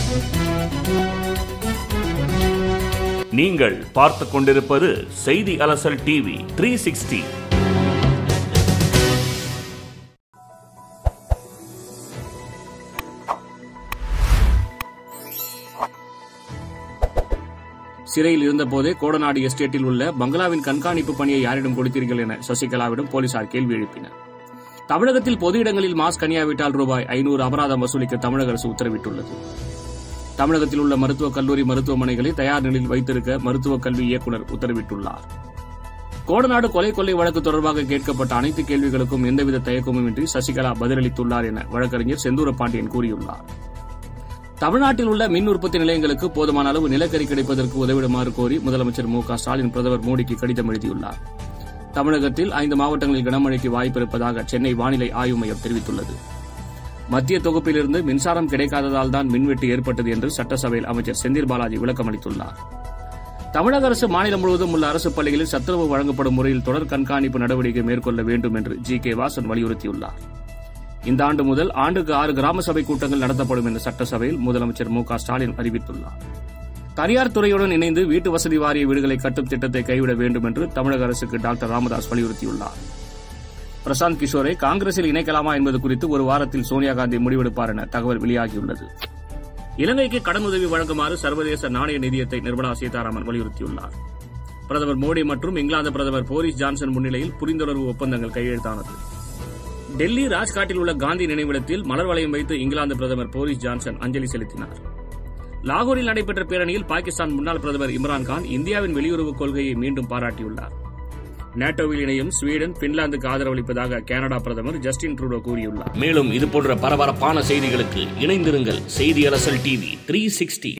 நீங்கள் பார்த்துக் கொண்டிருப்பது செய்தி அலசல் டிவி த்ரீ சிக்ஸ்டி சிறையில் இருந்தபோதே கோடநாடு எஸ்டேட்டில் உள்ள பங்களாவின் கண்காணிப்பு பணியை யாரிடம் கொடுத்தீர்கள் என சசிகலாவிடம் போலீசார் கேள்வி எழுப்பினர் தமிழகத்தில் பொது இடங்களில் மாஸ்க் அணியாவிட்டால் ரூபாய் ஐநூறு அபராதம் வசூலிக்க தமிழக அரசு உத்தரவிட்டுள்ளது தமிழகத்தில் உள்ள மருத்துவக் கல்லூரி மருத்துவமனைகளை தயார் நிலையில் வைத்திருக்க மருத்துவக் கல்வி இயக்குநர் உத்தரவிட்டுள்ளார் கோடநாடு கொலை கொள்ளை வழக்கு தொடர்பாக கேட்கப்பட்ட அனைத்து கேள்விகளுக்கும் எந்தவித தயக்கமுமின்றி சசிகலா பதிலளித்துள்ளார் என வழக்கறிஞர் செந்தூர பாண்டியன் கூறியுள்ளார் தமிழ்நாட்டில் உள்ள மின் உற்பத்தி நிலையங்களுக்கு போதுமான அளவு நிலக்கரி கிடைப்பதற்கு உதவிடுமாறு கோரி முதலமைச்சர் மு க ஸ்டாலின் பிரதமர் மோடிக்கு கடிதம் எழுதியுள்ளார் தமிழகத்தில் ஐந்து மாவட்டங்களில் கனமழைக்கு வாய்ப்பு இருப்பதாக சென்னை வானிலை ஆய்வு மையம் தெரிவித்துள்ளது மத்திய தொகுப்பிலிருந்து மின்சாரம் கிடைக்காததால் தான் மின்வெட்டு ஏற்பட்டது என்று சட்டசபையில் அமைச்சர் செந்தில் பாலாஜி விளக்கம் அளித்துள்ளார் தமிழக அரசு மாநிலம் முழுவதும் உள்ள அரசு பள்ளிகளில் சத்துணவு வழங்கப்படும் முறையில் தொடர் கண்காணிப்பு நடவடிக்கை மேற்கொள்ள வேண்டும் என்று ஜி கே வாசன் வலியுறுத்தியுள்ளார் இந்த ஆண்டு முதல் ஆண்டுக்கு ஆறு கிராம சபை கூட்டங்கள் நடத்தப்படும் என்று சட்டசபையில் முதலமைச்சர் மு க ஸ்டாலின் அறிவித்துள்ளார் தனியார் துறையுடன் இணைந்து வீட்டு வசதி வாரிய வீடுகளை கட்டும் திட்டத்தை கைவிட வேண்டும் என்று தமிழக அரசுக்கு டாக்டர் ராமதாஸ் வலியுறுத்தியுள்ளார் பிரசாந்த் கிஷோரை காங்கிரஸில் இணைக்கலாமா என்பது குறித்து ஒரு வாரத்தில் சோனியா காந்தி முடிவெடுப்பார் என தகவல் வெளியாகியுள்ளது இலங்கைக்கு கடனுதவி வழங்குமாறு சர்வதேச நாணய நிதியத்தை நிர்மலா சீதாராமன் வலியுறுத்தியுள்ளார் பிரதமர் மோடி மற்றும் இங்கிலாந்து பிரதமர் போரிஸ் ஜான்சன் முன்னிலையில் புரிந்துணர்வு ஒப்பந்தங்கள் கையெழுத்தானது டெல்லி ராஜ்காட்டில் உள்ள காந்தி நினைவிடத்தில் மலர் வளையம் வைத்து இங்கிலாந்து பிரதமர் போரிஸ் ஜான்சன் அஞ்சலி செலுத்தினார் லாகூரில் நடைபெற்ற பேரணியில் பாகிஸ்தான் முன்னாள் பிரதமர் இம்ரான்கான் இந்தியாவின் வெளியுறவுக் கொள்கையை மீண்டும் பாராட்டியுள்ளார் நேட்டோவில் இணையும் ஸ்வீடன் பின்லாந்துக்கு ஆதரவளிப்பதாக கனடா பிரதமர் ஜஸ்டின் ட்ரூடோ கூறியுள்ளார் மேலும் இதுபோன்ற பரபரப்பான செய்திகளுக்கு இணைந்திருங்கள் செய்தி அலசல் டிவி த்ரீ சிக்ஸ்டி